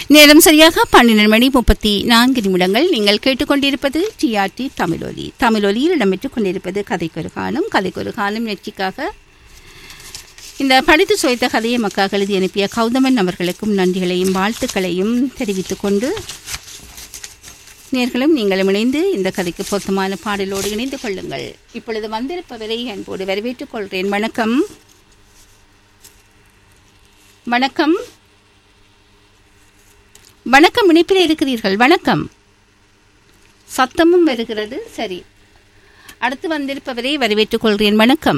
நேரம் சரியாக பன்னிரண்டு மணி முப்பத்தி நான்கு நிமிடங்கள் நீங்கள் கேட்டுக்கொண்டிருப்பது டிஆர்டி தமிழொலி தமிழொலியில் இடம்பெற்றுக் கொண்டிருப்பது கதைக்கொரு காலம் கதைக்கொரு காலம் நிகழ்ச்சிக்காக இந்த படித்து சுவைத்த கதையை மக்கள் எழுதி அனுப்பிய கௌதமன் அவர்களுக்கும் நன்றிகளையும் வாழ்த்துக்களையும் தெரிவித்துக் கொண்டு நேர்களும் நீங்களும் இணைந்து இந்த கதைக்கு பொருத்தமான பாடலோடு இணைந்து கொள்ளுங்கள் இப்பொழுது வந்திருப்பவரை அன்போடு வரவேற்றுக் கொள்கிறேன் வணக்கம் வணக்கம் வணக்கம் இணைப்பில் இருக்கிறீர்கள் வணக்கம் சத்தமும் வருகிறது சரி அடுத்து வந்திருப்பவரை வரவேற்றுக் கொள்கிறேன் வணக்கம்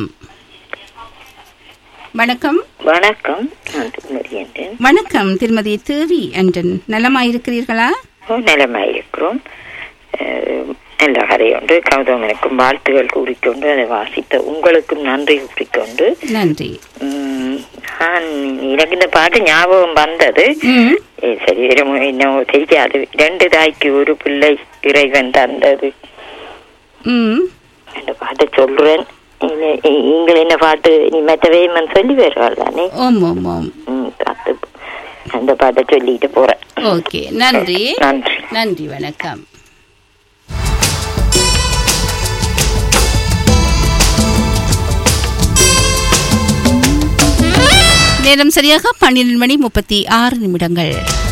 வணக்கம் வணக்கம் நான் திருமதி என்றேன் வணக்கம் திருமதி தேவி அண்டன் நலமாயிருக்கிறீர்களா நலமாயிருக்கிறோம் அஹ், நல்ல கதையுண்டு கௌதமனுக்கும் வாழ்த்துகள் கூறிக்கொண்டு அதை வாசித்த உங்களுக்கும் நன்றி கூறிக்கொண்டு நன்றி உம், நான் எனக்கு இந்த பாட்டு ஞாபகம் வந்தது ம் ஏ, சரி என்னமோ என்னவோ தெரியாது இரண்டு தாய்க்கு ஒரு பிள்ளை இறைவன் தந்தது ம் அந்த பாட்டை சொல்றேன் நீங்க- நீங்கள் என்ன பாட்டு நீ மற்றவே சொல்லி வருவாள் தானே ஓம் ஓம் ஓம் ம், அது அந்த பாட்டை சொல்லிட்டு போறேன் ஓகே நன்றி நன்றி நன்றி வணக்கம் நேரம் சரியாக பன்னிரண்டு மணி முப்பத்தி ஆறு நிமிடங்கள்